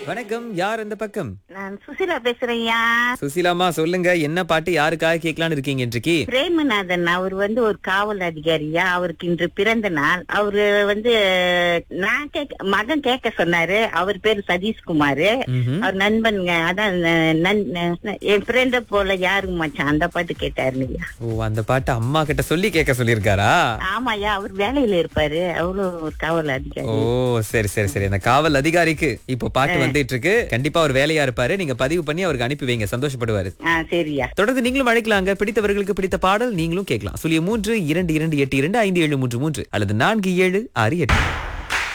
வணக்கம் யார் அந்த பக்கம் நான் சுசிலா பேசுறேன்யா சுசீலாமா சொல்லுங்க என்ன பாட்டு யாருக்காக கேட்கலான்னு இருக்கீங்க இன்றைக்கு பிரேமநாதன் அவர் வந்து ஒரு காவல் அதிகாரியா அவருக்கு இன்று பிறந்த நாள் அவரு வந்து நான் கேட்க மகன் கேட்க சொன்னாரு அவர் பேரு சதீஷ்குமார் ம்ஹும். அவர் நண்பனுங்க அதான் நன்- நன்- என் ஃப்ரெண்ட போல யாருங்க மச்சான் அந்த பாட்டு கேட்டாருங்கய்யா ஓ அந்த பாட்டு அம்மா கிட்ட சொல்லி கேட்க சொல்லியிருக்காரா ஆமாய்யா அவர் வேலையில இருப்பாரு அவரும் ஒரு காவல் ஓ அதிகாரி சரி சரி சரி அந்த காவல் அதிகாரிக்கு இப்போ பாட்டு வந்துட்டு இருக்கு கண்டிப்பா அவர் வேலையா இருப்பாரு நீங்க பதிவு பண்ணி அவருக்கு அனுப்பி வைங்க சந்தோஷப்படுவாரு ஆ சரியா தொடர்ந்து நீங்களும் அழைக்கலாங்க பிடித்தவர்களுக்கு பிடித்த பாடல் நீங்களும் கேட்கலாம் சொல்லிய மூன்று இரண்டு இரண்டு எட்டு இரண்டு ஐந்து ஏழு மூன்று மூன்று அல்லது நான்கு ஏழு ஆறு எட்டு